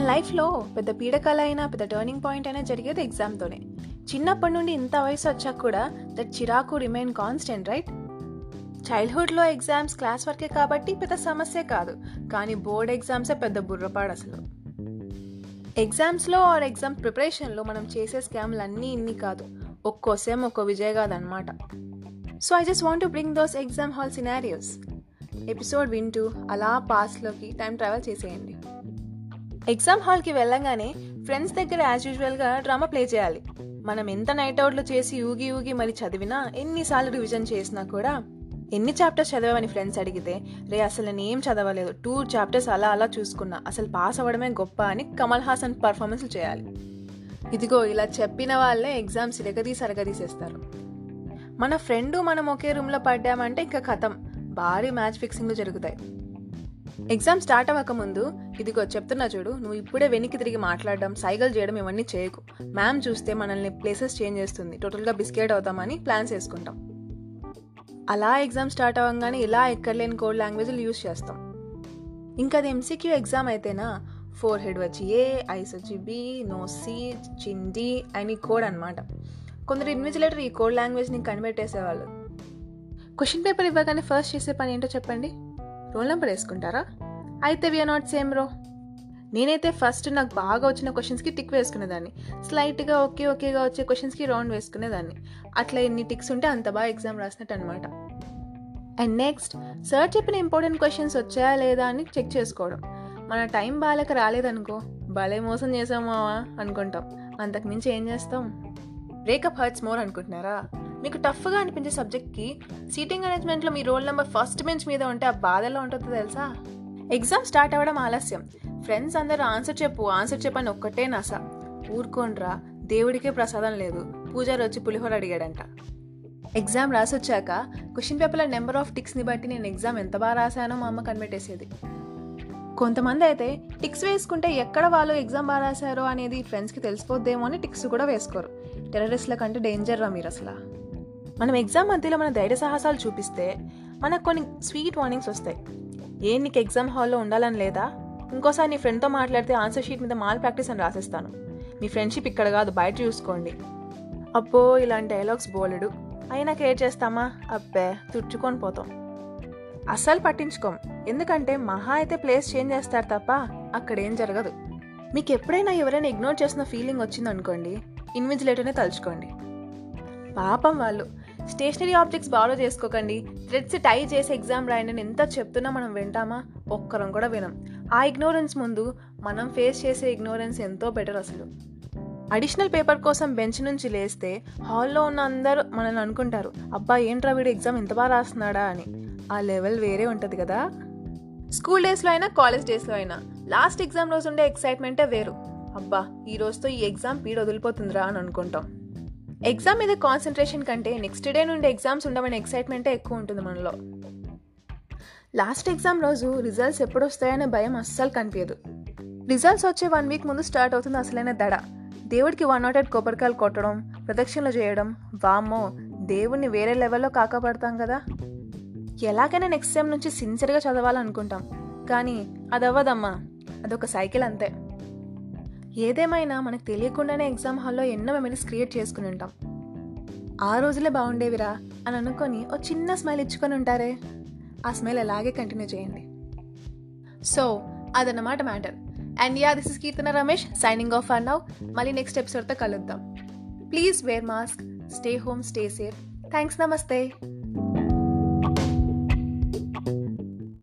లైఫ్లో పెద్ద పీడకల అయినా పెద్ద టర్నింగ్ పాయింట్ అయినా జరిగేది ఎగ్జామ్తోనే చిన్నప్పటి నుండి ఇంత వయసు వచ్చాక కూడా దట్ చిరాకు రిమైన్ కాన్స్టెంట్ రైట్ చైల్డ్హుడ్లో ఎగ్జామ్స్ క్లాస్ వర్కే కాబట్టి పెద్ద సమస్య కాదు కానీ బోర్డ్ ఎగ్జామ్సే పెద్ద బుర్రపాడు అసలు ఎగ్జామ్స్లో ఆర్ ఎగ్జామ్ ప్రిపరేషన్లో మనం చేసే స్కామ్లు అన్నీ ఇన్ని కాదు ఒక్కో సెమ్ ఒక్కో విజయ్ కాదనమాట so I just want to bring those exam hall scenarios episode వింటూ అలా పాస్ట్లోకి టైం ట్రావెల్ చేసేయండి ఎగ్జామ్ హాల్కి వెళ్ళంగానే ఫ్రెండ్స్ దగ్గర యాజ్ యూజువల్గా డ్రామా ప్లే చేయాలి మనం ఎంత నైట్ అవుట్లు చేసి ఊగి ఊగి మరి చదివినా ఎన్నిసార్లు రివిజన్ చేసినా కూడా ఎన్ని చాప్టర్స్ చదివామని ఫ్రెండ్స్ అడిగితే రే అసలు నేను ఏం చదవలేదు టూ చాప్టర్స్ అలా అలా చూసుకున్నా అసలు పాస్ అవ్వడమే గొప్ప అని కమల్ హాసన్ పర్ఫార్మెన్స్లు చేయాలి ఇదిగో ఇలా చెప్పిన వాళ్ళే ఎగ్జామ్స్ ఇరగదీసి అరగదీసేస్తారు మన ఫ్రెండ్ మనం ఒకే రూమ్లో పడ్డామంటే ఇంకా కథం భారీ మ్యాచ్ ఫిక్సింగ్లు జరుగుతాయి ఎగ్జామ్ స్టార్ట్ అవ్వకముందు ఇదిగో చెప్తున్నా చూడు నువ్వు ఇప్పుడే వెనక్కి తిరిగి మాట్లాడడం సైకిల్ చేయడం ఇవన్నీ చేయకు మ్యామ్ చూస్తే మనల్ని ప్లేసెస్ చేంజ్ చేస్తుంది టోటల్గా బిస్కెట్ అవుతామని ప్లాన్స్ వేసుకుంటాం అలా ఎగ్జామ్ స్టార్ట్ అవ్వగానే ఇలా ఎక్కర్లేని కోడ్ లాంగ్వేజ్లు యూస్ చేస్తాం ఇంకా అది ఎంసీక్యూ ఎగ్జామ్ అయితేనా ఫోర్ హెడ్ వచ్చి ఏ ఐస్ వచ్చి బి నో సి చిండి అని కోడ్ అనమాట కొందరు ఇన్విజిలేటర్ ఈ కోడ్ లాంగ్వేజ్ని కనిపెట్టేసేవాళ్ళు క్వశ్చన్ పేపర్ ఇవ్వగానే ఫస్ట్ చేసే పని ఏంటో చెప్పండి రోల్ నెంబర్ వేసుకుంటారా అయితే వీఆర్ నాట్ సేమ్ రో నేనైతే ఫస్ట్ నాకు బాగా వచ్చిన క్వశ్చన్స్కి టిక్ వేసుకునేదాన్ని స్లైట్గా ఓకే ఓకేగా వచ్చే క్వశ్చన్స్కి రౌండ్ వేసుకునేదాన్ని అట్లా ఎన్ని టిక్స్ ఉంటే అంత బాగా ఎగ్జామ్ రాసినట్టు అనమాట అండ్ నెక్స్ట్ సార్ చెప్పిన ఇంపార్టెంట్ క్వశ్చన్స్ వచ్చాయా లేదా అని చెక్ చేసుకోవడం మన టైం బాగాలేక రాలేదనుకో భలే మోసం చేసామావా అనుకుంటాం అంతకు మించి ఏం చేస్తాం బ్రేకప్ హర్ట్స్ మోర్ అనుకుంటున్నారా మీకు టఫ్గా అనిపించే సబ్జెక్ట్కి సీటింగ్ అరేంజ్మెంట్లో మీ రోల్ నెంబర్ ఫస్ట్ బెంచ్ మీద ఉంటే ఆ బాధలో ఉంటుందో తెలుసా ఎగ్జామ్ స్టార్ట్ అవ్వడం ఆలస్యం ఫ్రెండ్స్ అందరూ ఆన్సర్ చెప్పు ఆన్సర్ చెప్పని ఒక్కటే నస ఊరుకోండ్రా దేవుడికే ప్రసాదం లేదు పూజారి వచ్చి పులిహోర అడిగాడంట ఎగ్జామ్ రాసొచ్చాక క్వశ్చన్ పేపర్లో నెంబర్ ఆఫ్ టిక్స్ని బట్టి నేను ఎగ్జామ్ ఎంత బాగా రాశానో మా అమ్మ కనిపెట్టేసేది కొంతమంది అయితే టిక్స్ వేసుకుంటే ఎక్కడ వాళ్ళు ఎగ్జామ్ బాగా రాశారో అనేది ఫ్రెండ్స్కి తెలిసిపోద్దేమో అని టిక్స్ కూడా వేసుకోరు టెర్రరిస్ట్ల కంటే డేంజర్ రా మీరు అసలు మనం ఎగ్జామ్ మధ్యలో మన ధైర్య సాహసాలు చూపిస్తే మనకు కొన్ని స్వీట్ వార్నింగ్స్ వస్తాయి ఏ నీకు ఎగ్జామ్ హాల్లో ఉండాలని లేదా ఇంకోసారి నీ ఫ్రెండ్తో మాట్లాడితే ఆన్సర్ షీట్ మీద మాల్ ప్రాక్టీస్ అని రాసేస్తాను మీ ఫ్రెండ్షిప్ ఇక్కడ కాదు బయట చూసుకోండి అబ్బో ఇలాంటి డైలాగ్స్ బోలెడు అయినా కేర్ చేస్తామా అబ్బే తుడుచుకొని పోతాం అస్సలు పట్టించుకోం ఎందుకంటే మహా అయితే ప్లేస్ చేంజ్ చేస్తారు తప్ప అక్కడ ఏం జరగదు మీకు ఎప్పుడైనా ఎవరైనా ఇగ్నోర్ చేసిన ఫీలింగ్ వచ్చిందనుకోండి ఇన్విజిలేటర్నే తలుచుకోండి పాపం వాళ్ళు స్టేషనరీ ఆబ్జెక్ట్స్ బారో చేసుకోకండి థ్రెడ్స్ టై చేసి ఎగ్జామ్ రాయండి అని ఎంత చెప్తున్నా మనం వింటామా ఒక్కరం కూడా వినం ఆ ఇగ్నోరెన్స్ ముందు మనం ఫేస్ చేసే ఇగ్నోరెన్స్ ఎంతో బెటర్ అసలు అడిషనల్ పేపర్ కోసం బెంచ్ నుంచి లేస్తే హాల్లో ఉన్న అందరూ మనల్ని అనుకుంటారు అబ్బా ఏంట్రా వీడు ఎగ్జామ్ ఇంత బాగా రాస్తున్నాడా అని ఆ లెవెల్ వేరే ఉంటుంది కదా స్కూల్ డేస్లో అయినా కాలేజ్ డేస్లో అయినా లాస్ట్ ఎగ్జామ్ రోజు ఉండే ఎక్సైట్మెంటే వేరు అబ్బా ఈ రోజుతో ఈ ఎగ్జామ్ పీడ వదిలిపోతుందిరా అని అనుకుంటాం ఎగ్జామ్ మీద కాన్సన్ట్రేషన్ కంటే నెక్స్ట్ డే నుండి ఎగ్జామ్స్ ఉండమనే ఎక్సైట్మెంటే ఎక్కువ ఉంటుంది మనలో లాస్ట్ ఎగ్జామ్ రోజు రిజల్ట్స్ ఎప్పుడు వస్తాయనే భయం అస్సలు కనిపించదు రిజల్ట్స్ వచ్చే వన్ వీక్ ముందు స్టార్ట్ అవుతుంది అసలైన దడ దేవుడికి వన్ నాట్ ఎయిట్ కొబ్బరికాయలు కొట్టడం ప్రదక్షిణలు చేయడం వామ్మో దేవుణ్ణి వేరే లెవెల్లో కాకపడతాం కదా ఎలాగైనా నెక్స్ట్ సెమ్ నుంచి సిన్సియర్గా చదవాలనుకుంటాం కానీ అది అవ్వదమ్మా అదొక సైకిల్ అంతే ఏదేమైనా మనకు తెలియకుండానే ఎగ్జామ్ హాల్లో ఎన్నో మెమరీస్ క్రియేట్ చేసుకుని ఉంటాం ఆ రోజులే బాగుండేవిరా అని అనుకొని ఓ చిన్న స్మైల్ ఇచ్చుకొని ఉంటారే ఆ స్మైల్ అలాగే కంటిన్యూ చేయండి సో అదన్నమాట matter and ya this is Keerthana Ramesh signing off అన్ నౌ మళ్ళీ నెక్స్ట్ ఎపిసోడ్తో కలుద్దాం please wear mask stay home stay safe thanks నమస్తే